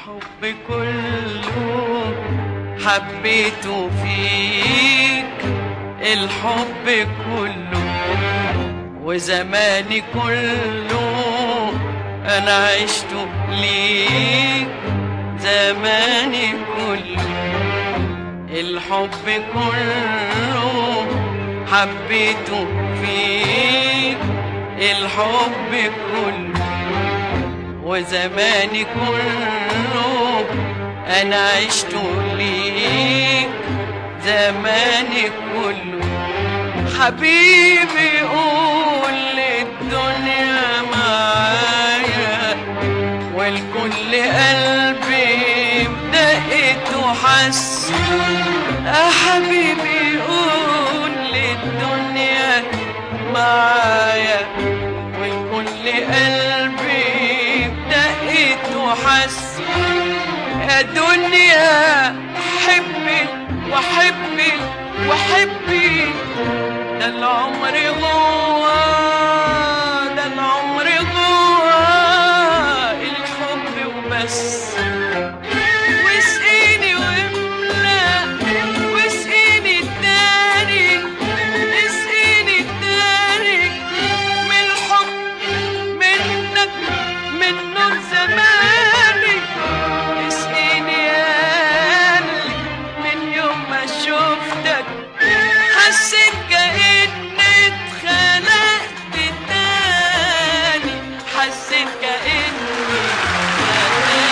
الحب كله حبيته فيك الحب كله وزماني كله انا عشته ليك زماني كله الحب كله حبيته فيك الحب كله وزماني كله انا عشت ليك زماني كله حبيبي قول للدنيا معايا والكل قلبي بدقت وحس يا حبيبي قول للدنيا معايا والكل قلبي بدقت وحس يا دنيا حبي وحبي وحبي ده العمر جوا ده العمر جوا الحب وبس واسقيني واملا واسقيني التاني اسقيني التاني من الحب منك من نور زماني اسقيني يا قلبي من يوم ما شفتك حسيت كأني اتخلقت تاني حسيت كأني اتخلقت تاني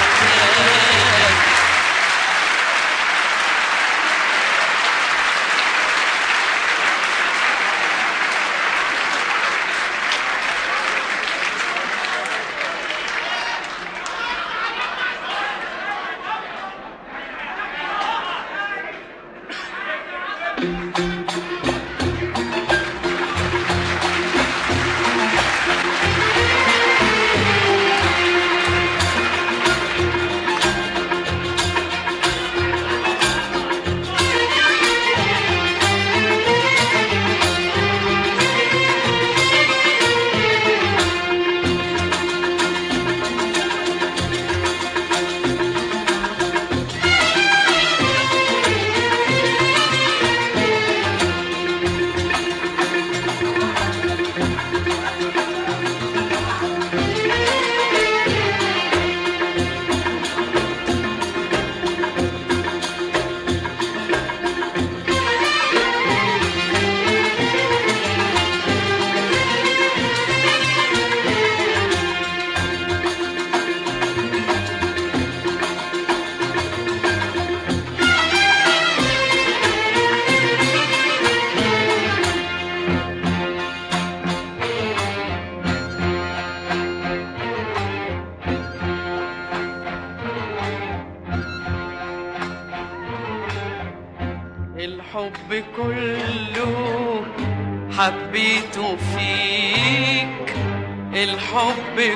الحب كله حبيته فيك الحب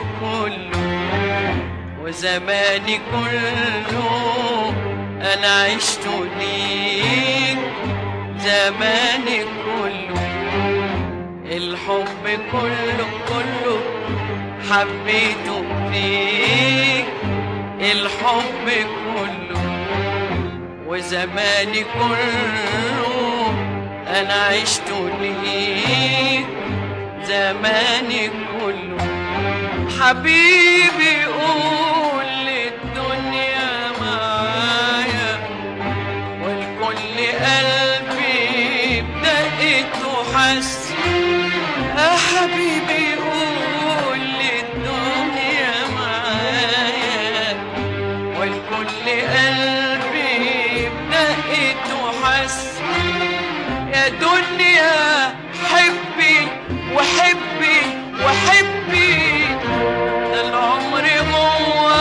كله وزماني كله انا عشت ليك زماني كله الحب كله كله حبيته فيك الحب كله وزماني كله انا عشت ليك زماني كله حبيبي قول للدنيا معايا والكل قلبي بدقت وحس يا حبيبي قول للدنيا معايا والكل قلبي بدقت وحس يا دنيا حبي وحبي وحبي ده العمر جوا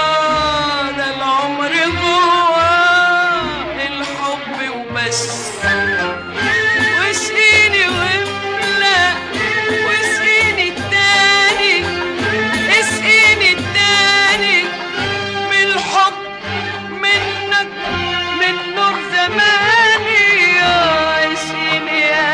ده العمر جوا الحب وبس واسقيني واملا واسقيني التاني اسقيني التاني من الحب منك من نور زماني يا اسقيني يا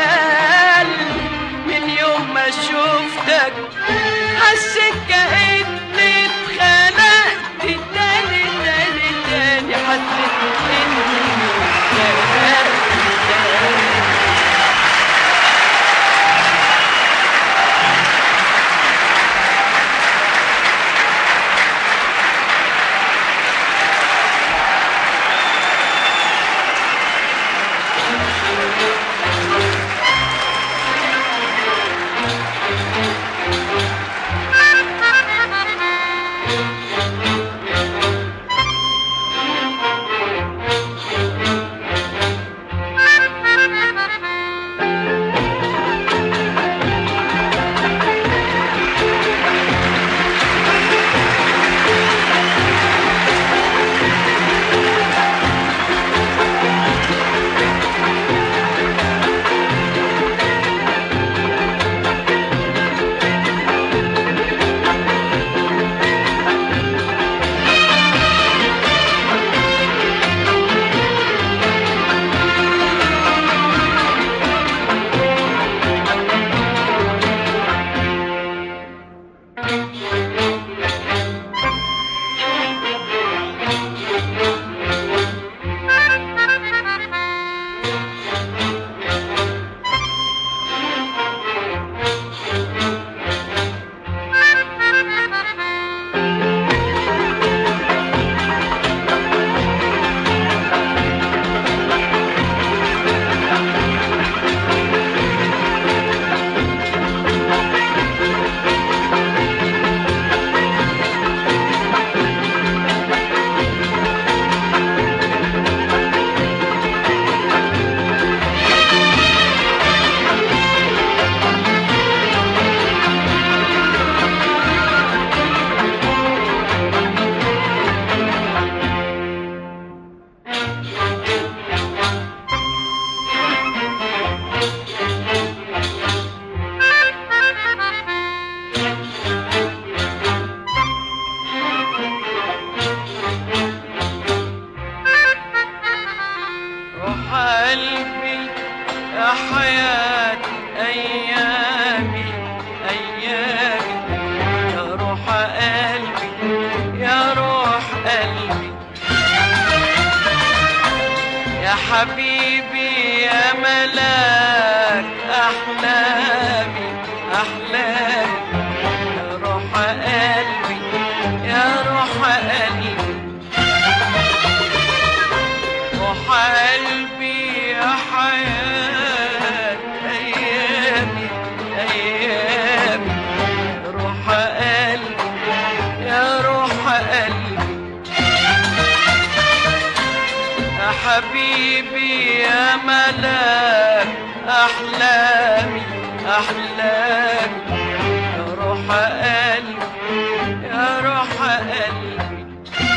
حبيبي يا ملاك أحلامي أحلامي يا روح قلبي يا روح قلبي روح قلبي يا حياة أيامي أيامي روح قلبي يا روح قلبي يا حبيبي يا ملاك أحلامي أحلامي يا روح قلبي يا روح قلبي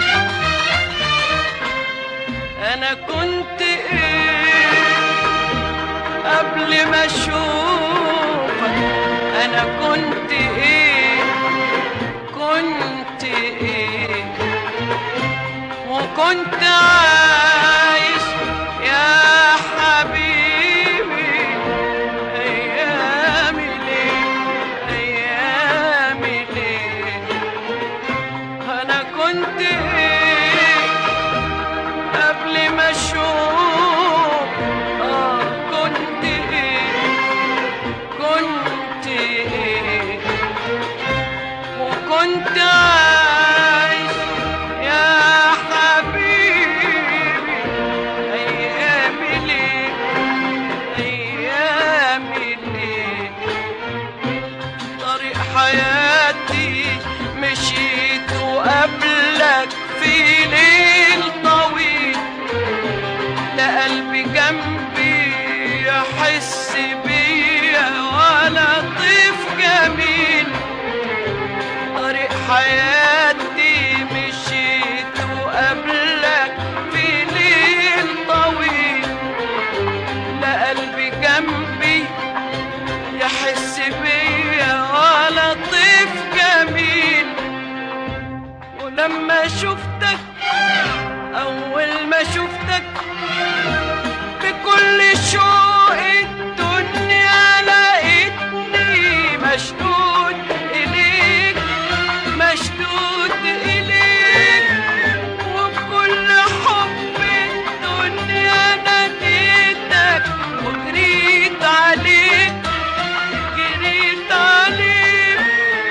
أنا كنت إيه قبل ما أشوفك أنا كنت إيه كنت إيه وكنت عايش يا حبيبي أيامي ليه أيامي ليه أنا كنت إيه قبل ما أشوف آه كنت إيه كنت إيه وكنت عايش يا حبيبي أيامي ليه أيامي ليه طريق حياتي مشيت وقبلك في ليل طويل لا قلبي جنبي يحس بيا ولا طيف جميل طريق حياتي مشيت وقبلك في ليل طويل لا قلبي جنبي يحس بيا ولا طيف جميل ولما شفتك أول ما شفتك بكل شوق الدنيا لقيتني مشدود إليك مشدود إليك وبكل حب الدنيا ناديتك وجريت عليك جريت عليك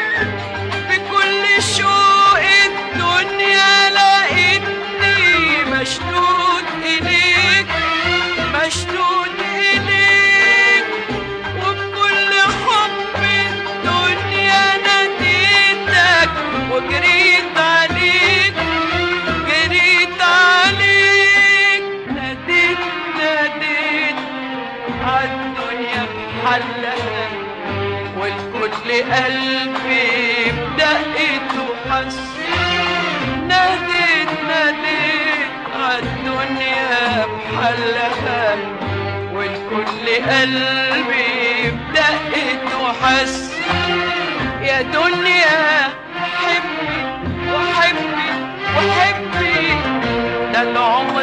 بكل شوق الدنيا لقيتني مشدود إليك مشدود إليك وبكل حب الدنيا ناديتك وجريت عليك جريت عليك ناديت ناديت عالدنيا بحلها والكل قلبي بدقته حس ناديت ناديت عالدنيا بحلها والكل قلبي بدقته حس يا دنيا حبي وحبي وحبي ده العمر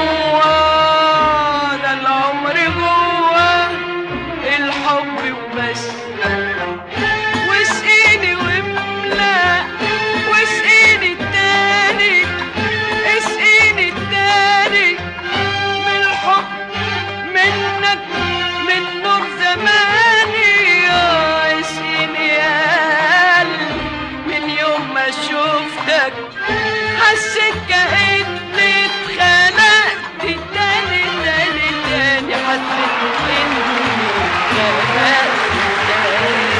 جوا ده العمر جوا الحب وبس واسقيني واملا واسقيني التاني اسقيني التاني من الحب منك من نور زماني يا اسقيني يا قلبي من يوم ما شفتك حسيت كأني اتخنقت تاني تاني تاني حسيت اني اتخنقت تاني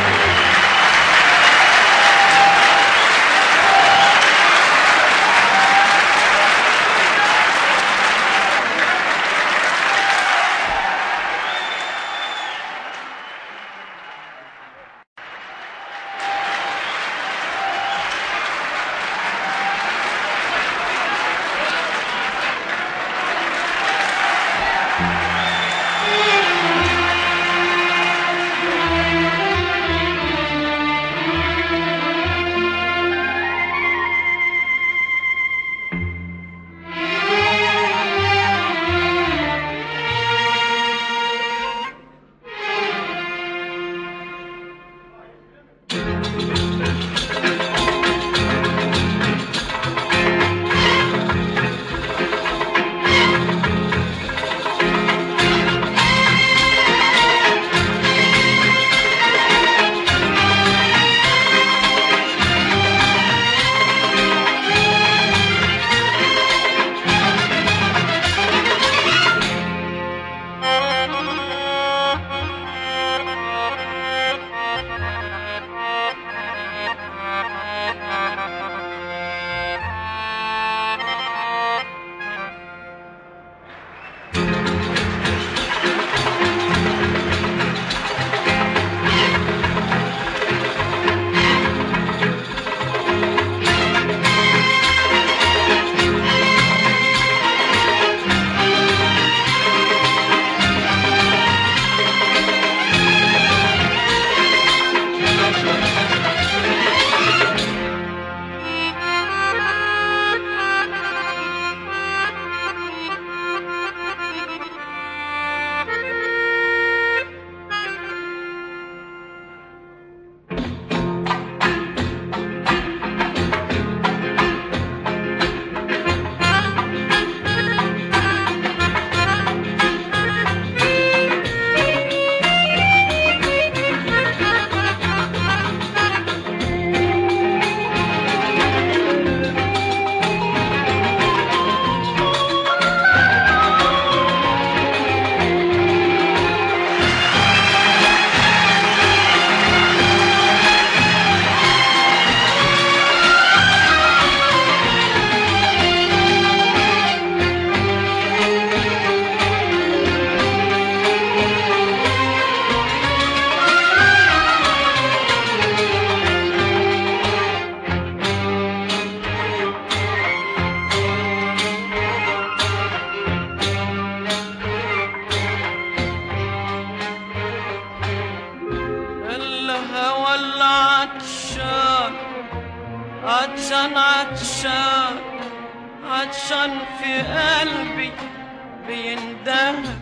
عطشان عطشان في قلبي بيندهك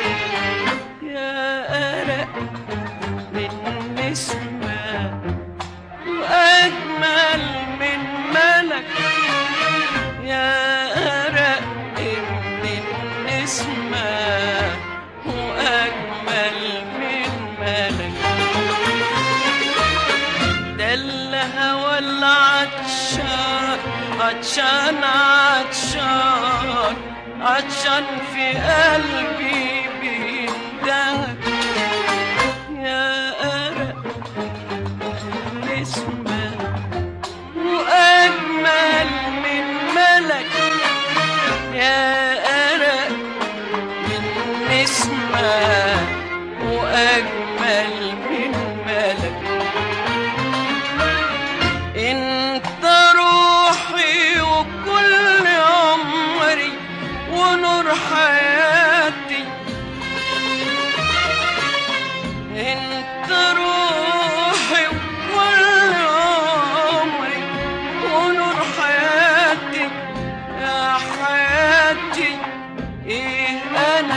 يا أرق من نسمة وأجمل من ملك يا أرق من نسمة وأجمل من ملك ده الهوى العطشان عطشان عطشان عطشان في قلبي بيندهك يا أرق نسمة وأجمل من ملك يا أرق من نسمة وأجمل من ملك انت روحي وكل عمري ونور حياتي انت روحي وكل عمري ونور حياتي يا حياتي ايه انا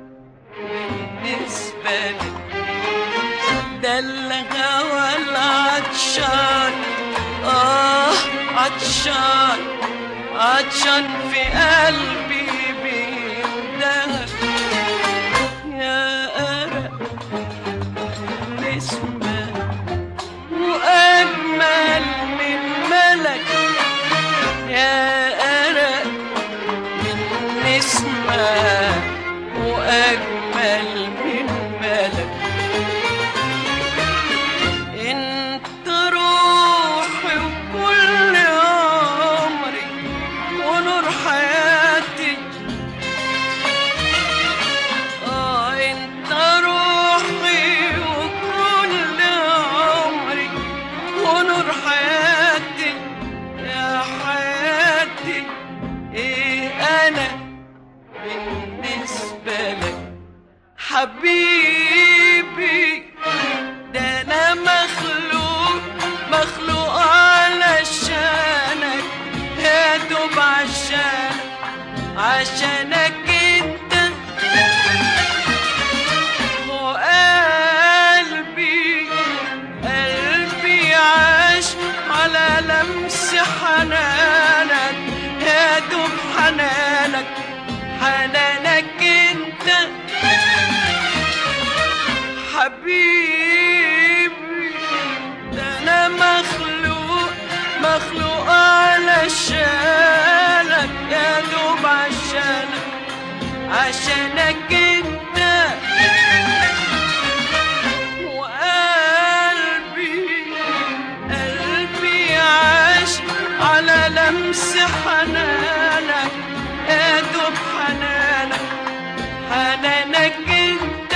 بالنسبة لك ده الهوى العطشان آه عطشان عطشان في قلبي بيندهك يا أرق نسمة وأجمل من ملك يا أرق من نسمة وأجمل من ملك انت روحي وكل عمري ونور حياتي اه انت روحي وكل عمري ونور حياتي يا حياتي ايه انا بالنسبة لك حبيبي ده انا مخلوق مخلوق علشانك يا دوب عشانك عشانك انت وقلبي قلبي عاش على لمس حنانك يا دوب حنانك حنانك انت حبيبي ده انا مخلوق مخلوق علشانك يا دوب عشانك عشانك انت وقلبي قلبي عاش على لمس حنانك يا دوب حنانك حنانك انت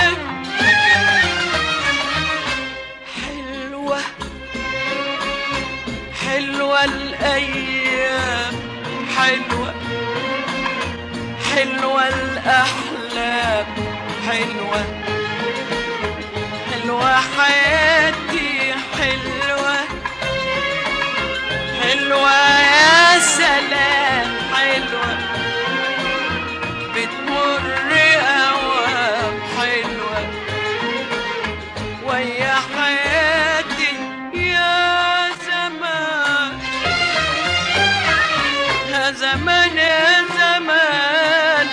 حلوة حلوة الأيام حلوة حلوة الأحلام حلوة حلوة حياتي حلوة حلوة يا سلام حلوة بتمر أوام حلوة ويا حياتي يا زمان يا زمان يا زمان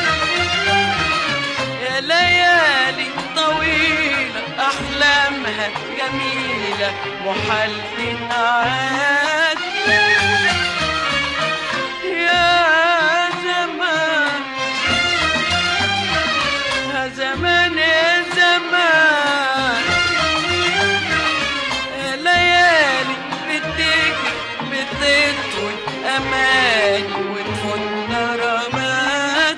يا ليالي طويلة أحلامها جميلة محل عاد يا زمان يا زمان يا زمان يا ليالي بتجري بتطول أمان وتفوت رمات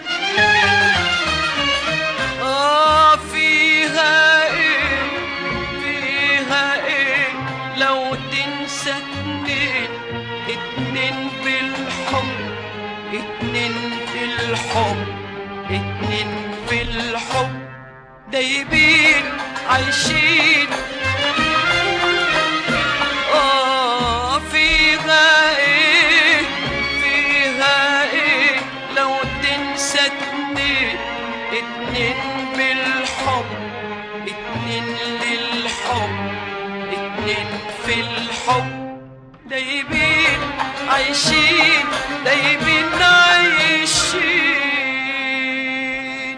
آه فيها إيه فيها إيه لو تنسى اتنين اتنين بالحب اتنين في الحب اتنين في الحب دايبين عايشين آه فيها إيه عايشين دايبين عايشين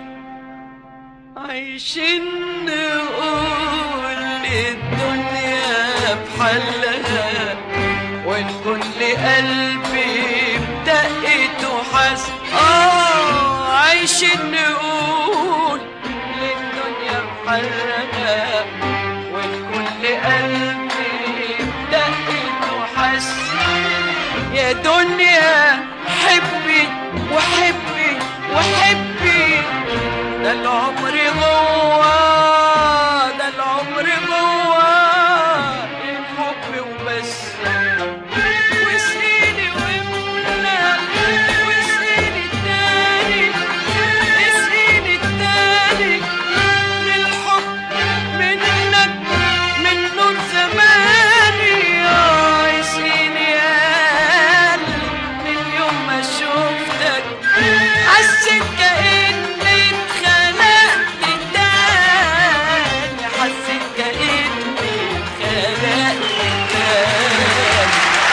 عايشين نقول الدنيا بحلها والكل قلبي بدقته حس اه عايشين نقول للدنيا بحلها والكل قلبي بدقته حس يا دنيا حبي وحبي وحبي ده العمر جوا ده العمر جوا الحب وبس واسقيني واملا واسقيني التاني اسقيني التاني للحب منك من نور زماني آه، اسقيني يا قلبي من يوم ما شفتك حسيت كأني اتخلقت تاني حسيت كأني اتخلقت تاني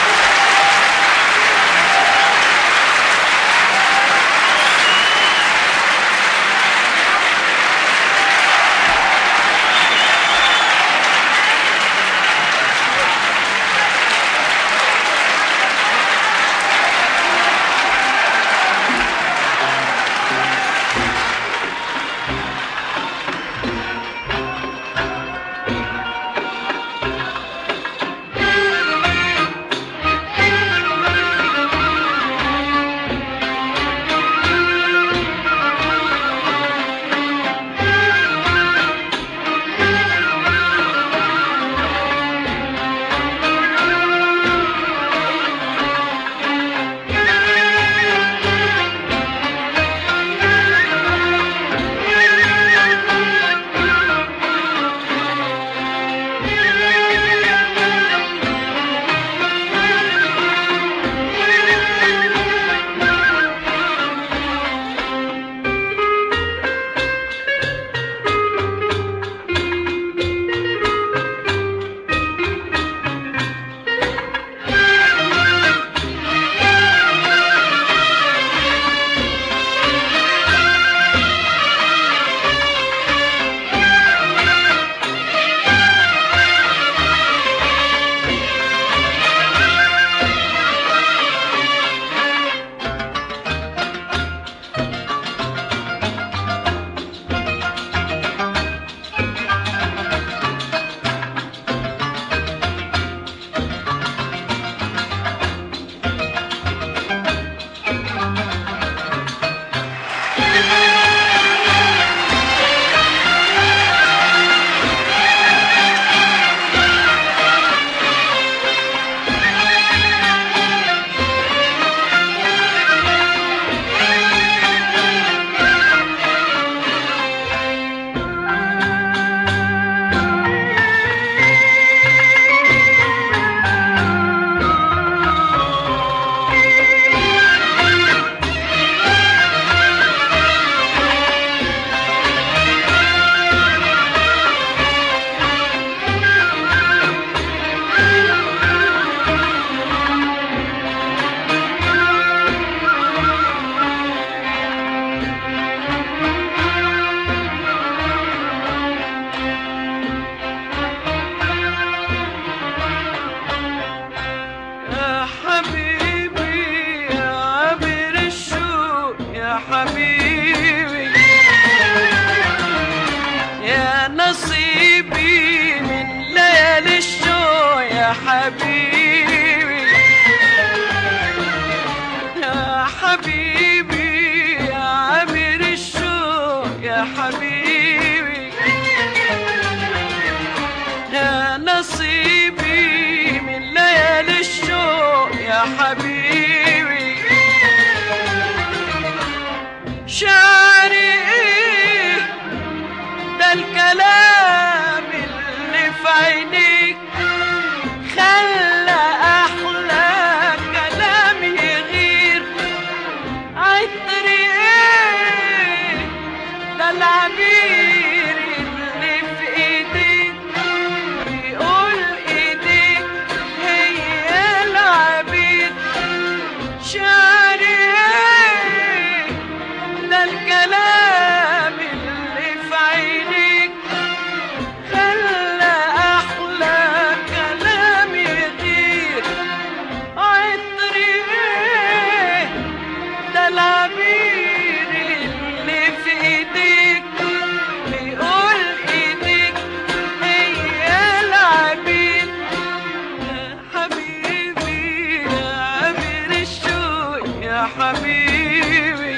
يا حبيبي يا عبر الشوق يا حبيبي يا نصيبي من ليالي الشوق يا حبيبي يا حبيبي يا عبر الشوق يا حبيبي يا نصيبي من ليالي الشوق يا حبيبي شعري ايه ده الكلام اللي في عينيك خلى احلى كلام يغير عطري ايه ده العبير اللي في ايديك بيقول ايديك هي العبير شعري ايه ده الكلام اللي في عينيك خلى احلى كلام يطير عطري ايه ده العبير اللي في ايديك بيقول ايديك هي العبير يا حبيبي يا عبير الشوق يا حبيبي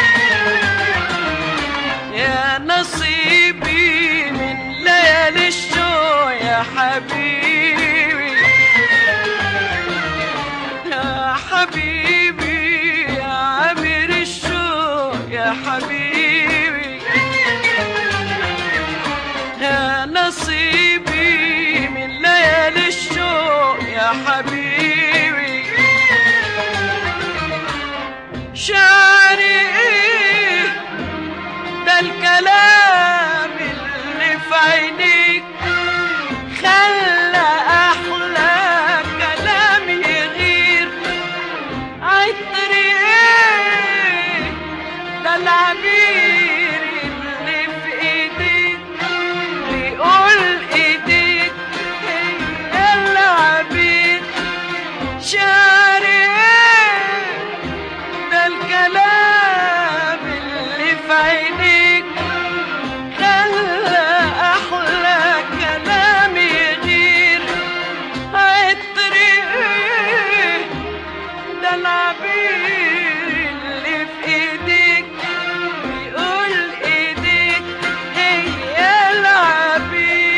يا نصيبي من ليالي الشوق يا حبيبي يا حبيبي يا عبير الشوق يا حبيبي يا نصيبي من ليالي الشوق يا حبيبي شعري ايه ده الكلام اللي في عينيك خلى احلى كلام يغير عطري ايه ده العبير اللي في ايديك بيقول ايديك هي العبير شعري ايه ده الكلام اللي في عينيك خلى احلى كلام يغير عطري ايه ده العبير اللي في ايديك بيقول ايديك هي العبير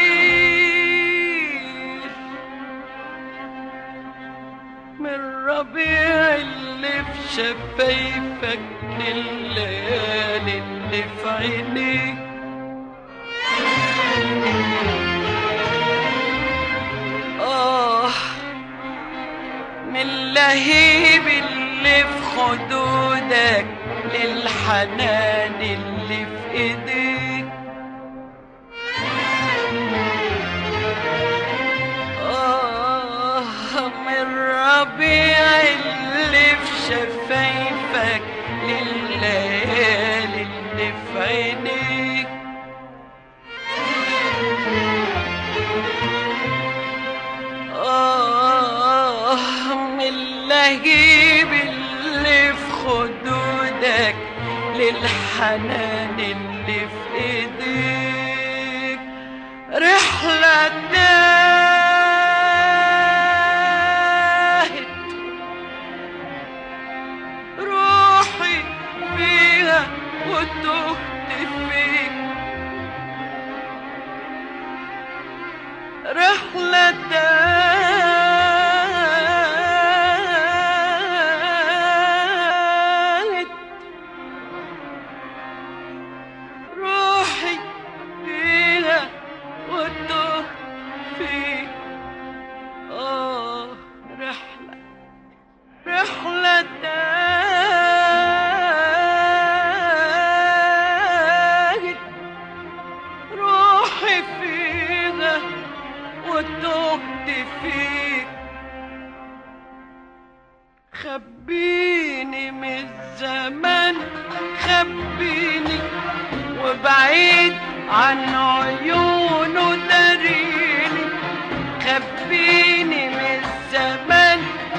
من ربيع اللي في شفايفك لليالي اللي في عينيك آه من لهيب اللي في خدودك للحنان اللي في ايديك آه من ربيع اللي في شفايفك لليالي اللي في عينيك آه من لهيب اللي في خدودك للحنان اللي في ايديك رحلة تاهت روحي فيها وتهت فيك رحلة تاهت روحي فيها وتهت فيك آه رحلة رحلة تاهت روحي فيها وتهت فيك خبيني من الزمان خبيني وبعيد عن عيونه داريني خبيني من الزمان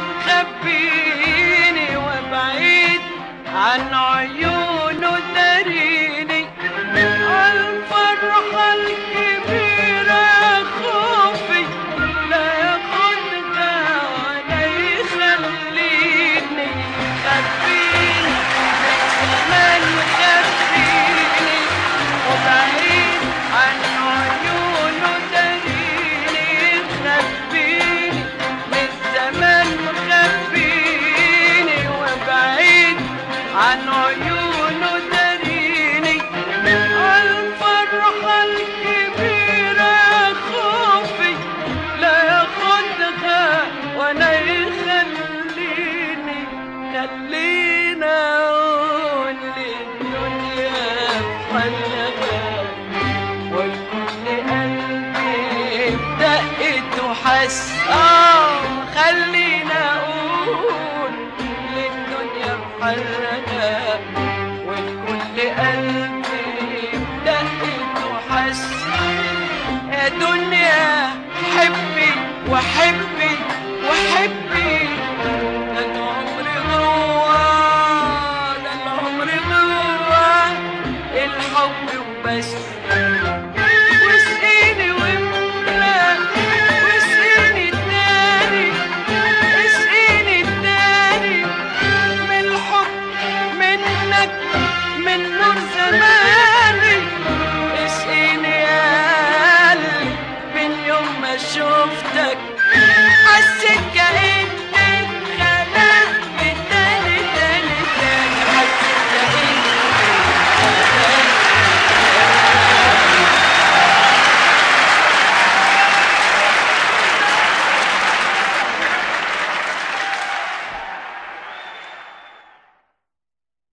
خبيني وبعيد عن عيونه داريني الفرحة الكبيرة خوفي لا ياخدها ولا يخليني خبيني من زمان خبيني وبعيد عن عيونه داريني خبيني من زمان خبيني وبعيد عن عيونه داريني الفرحة الكبيرة خوفي لا ياخدها ولا يخليني خلينا اقول للدنيا بحلها والكل قلبي بدقت وحس اه خلينا اقول حرك